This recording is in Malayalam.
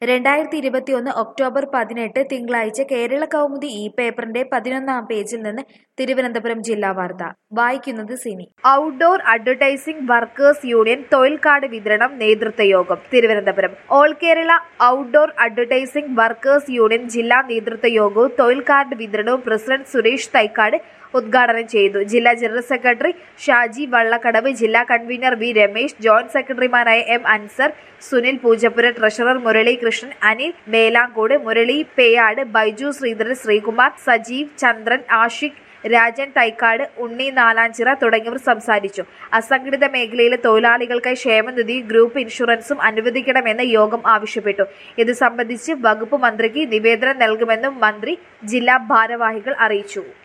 രണ്ടായിരത്തി ഇരുപത്തിയൊന്ന് ഒക്ടോബർ പതിനെട്ട് തിങ്കളാഴ്ച കേരള കൗമുദി ഈ പേപ്പറിന്റെ പതിനൊന്നാം പേജിൽ നിന്ന് തിരുവനന്തപുരം ജില്ലാ വാർത്ത വായിക്കുന്നത് cine outdoor advertising workers union തൊഴിൽ കാർഡ് വിതരണം നേതൃത്വ യോഗം Thiruvananthapuram all Kerala outdoor advertising workers union ജില്ലാ നേതൃത്വ യോഗവും തൊഴിൽ കാർഡ് വിതരണവും പ്രസിഡന്റ് സുരേഷ് തൈക്കാട് ഉദ്ഘാടനം ചെയ്തു ജില്ലാ ജനറൽ സെക്രട്ടറി ഷാജി വള്ളക്കടവ് ജില്ലാ കൺവീനർ വി രമേശ് ജോയിന്റ് സെക്രട്ടറിമാരായ എം അൻസർ സുനിൽ പൂജപ്പുര ട്രഷറർ മുരളീകൃഷ്ണൻ അനിൽ മേലാങ്കോട് മുരളി പേയാട് ബൈജു ശ്രീധരൻ ശ്രീകുമാർ സജീവ് ചന്ദ്രൻ ആഷിഖ് രാജൻ തൈക്കാട് ഉണ്ണി നാലാഞ്ചിറ തുടങ്ങിയവർ സംസാരിച്ചു അസംഘടിത മേഖലയിലെ തൊഴിലാളികൾക്കായി ക്ഷേമനിധി ഗ്രൂപ്പ് ഇൻഷുറൻസും അനുവദിക്കണമെന്ന് യോഗം ആവശ്യപ്പെട്ടു ഇത് സംബന്ധിച്ച് വകുപ്പ് മന്ത്രിക്ക് നിവേദനം നൽകുമെന്നും മന്ത്രി ജില്ലാ ഭാരവാഹികൾ അറിയിച്ചു